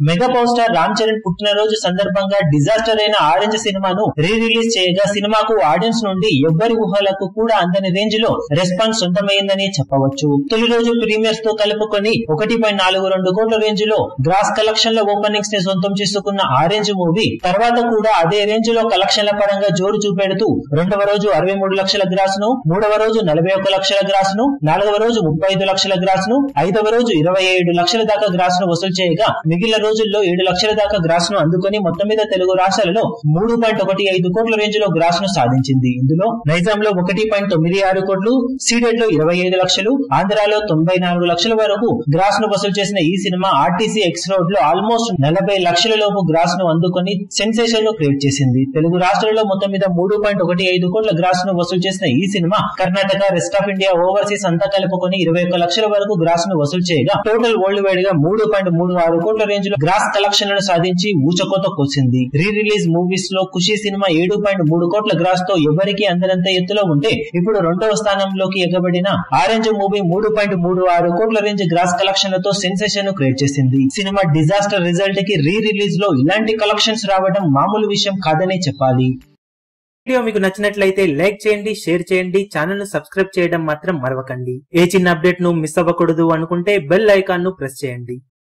mega power star Ram Charan పుట్టినరోజు సందర్భంగా disaster అయిన ఆరెంజ్ సినిమాను రీ రిలీజ్ చేయగా సినిమాకు ఆడియన్స్ నుండి ఎవ్వరి ఊహలకు కూడా అందని రేంజ్ లో రెస్పాన్స్ సొంతమైందని చెప్పవచ్చు తొలి రోజు ప్రీమియర్స్ తో కలుపుకొని ఒకటి పాయింట్ నాలుగు రెండు కోట్ల రేంజ్ లో గ్రాస్ కలెక్షన్ లో ఓపెనింగ్స్ ని సొంతం చేసుకున్న ఆరెంజ్ మూవీ తర్వాత కూడా అదే రేంజ్ లో కలెక్షన్ల పరంగా జోరు చూపెడుతూ రెండవ రోజు అరవై మూడు లక్షల గ్రాస్ ను మూడవ రోజు నలభై ఒక్క లక్షల గ్రాస్ ను నాలుగవ రోజు ముప్పై ఐదు లక్షల గ్రాస్ ను ఐదవ రోజు ఇరవై ఏడు లక్షల దాకా గ్రాస్ ను వసూలు చేయగా మిగిలిన రోజుల్లో ఏడు లక్షల దాకా గ్రాస్ ను అందుకొని మొత్తం మీద తెలుగు రాష్ట్రాలలో మూడు పాయింట్ ఒకటి ఐదు కోట్ల రేంజ్ లో గ్రాస్ ను సాధించింది ఇందులో నైజాం లో ఒకటి పాయింట్ తొమ్మిది ఆరు కోట్లు సీడెడ్ లో ఇరవై ఐదు లక్షలు ఆంధ్రాలో తొంభై నాలుగు లక్షల వరకు గ్రాస్ ను వసూలు చేసిన ఈ సినిమా ఆర్టీసీ ఎక్స్ రోడ్ లో ఆల్మోస్ట్ నలభై లక్షల లోపు గ్రాస్ ను అందుకొని సెన్సేషన్ ను క్రియేట్ చేసింది తెలుగు రాష్ట్రాలలో మొత్తం మీద మూడు పాయింట్ ఒకటి ఐదు కోట్ల గ్రాస్ ను వసూలు చేసిన ఈ సినిమా Karnataka rest of India overseas అంతా కలుపుకొని ఇరవై ఒక్క లక్షల వరకు గ్రాస్ ను వసూలు చేయగా టోటల్ వరల్డ్ వైడ్ గా మూడు పాయింట్ మూడు ఆరు కోట్ల రేంజ్ లో గ్రాస్ కలెక్షన్లను సాధించి ఊచకోత కోసింది రీ రిలీజ్ మూవీస్ లో ఖుషి సినిమా ఏడు పాయింట్ మూడు కోట్ల గ్రాస్ తో ఎవరికి అందనంత ఎత్తులో ఉంటే ఇప్పుడు రెండవ స్థానంలోకి ఎగబడిన ఆరెంజ్ మూవీ మూడు పాయింట్ మూడు ఆరు కోట్ల రేంజ్ గ్రాస్ కలెక్షన్లతో సెన్సేషన్ ను క్రియేట్ చేసింది సినిమా డిజాస్టర్ రిజల్ట్ కి రీ రిలీజ్ లో ఇలాంటి కలెక్షన్స్ రావడం మామూలు విషయం కాదనే చెప్పాలి వీడియో మీకు నచ్చినట్లయితే లైక్ చేయండి షేర్ చేయండి ఛానల్ ను సబ్స్క్రైబ్ చేయడం మాత్రం మరవకండి ఏ చిన్న అప్డేట్ ను మిస్ అవ్వకూడదు అనుకుంటే బెల్ ఐకాన్ ను ప్రెస్ చేయండి